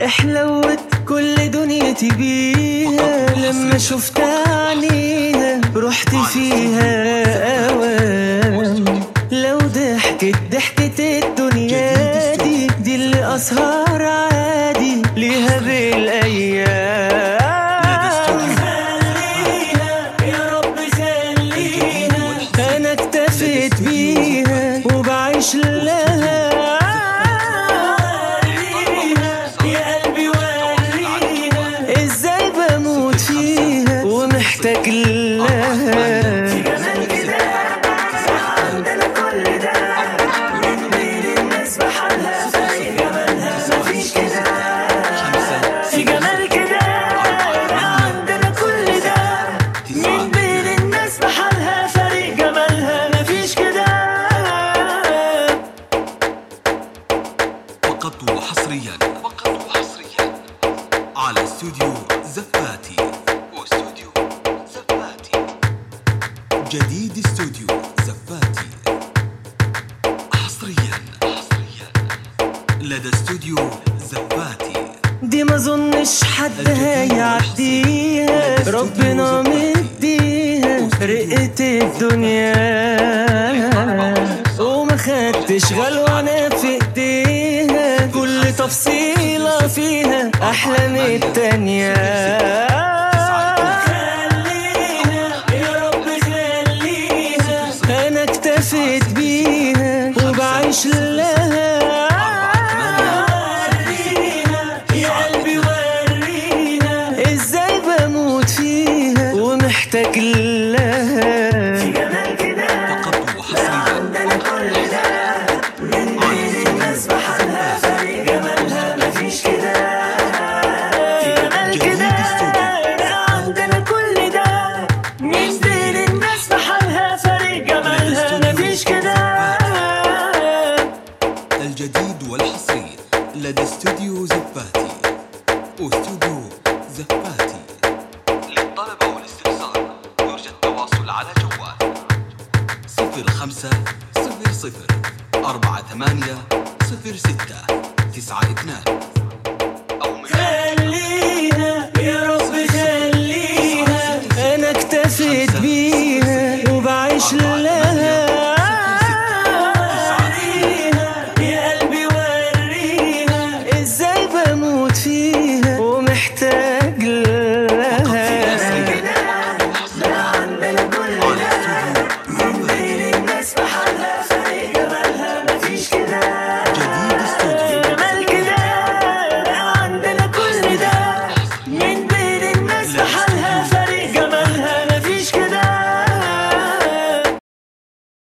احلوت كل دنيتي بيها لما شفت عينيها رحت فيها اوام لو ضحكت ضحكة الدنيا دي دي اللي اسهر عادي ليها بالايام خليها يا رب خليها انا اكتفيت بيها وبعيش لها يا قلبي وريها ازاي بموت فيها ومحتاج لها في جمال كده عندنا كل ده مين بين الناس بحالها فريق جمالها مفيش كده فقط وحصريا فقط وحصريا على استوديو زفاتي واستوديو زفاتي جديد استوديو زفاتي حصريا حصريا لدى استوديو زفاتي دي ما ظنش حد هيعديها ربنا مديها رقة الدنيا وما خدتش غلوانة في ايديها كل تفصيلة فيها أحلى من التانية خليها يا رب خليها أنا اكتفيت بيها وبعيش لها وريها يا قلبي وريها ازاي بموت فيها ومحتاج لها في جمال كده فقط وحصريا الناس بحالها فريق جمالها مفيش كده في جمال كده عندنا كل ده مين بين الناس بحالها فريق جمالها مفيش كده الجديد والحصري لدى استوديو زفاتي واستوديو زفاتي للطلب والاستفسار يرجى التواصل على جوال صفر خمسة صفر صفر أربعة ثمانية صفر ستة تسعة اثنان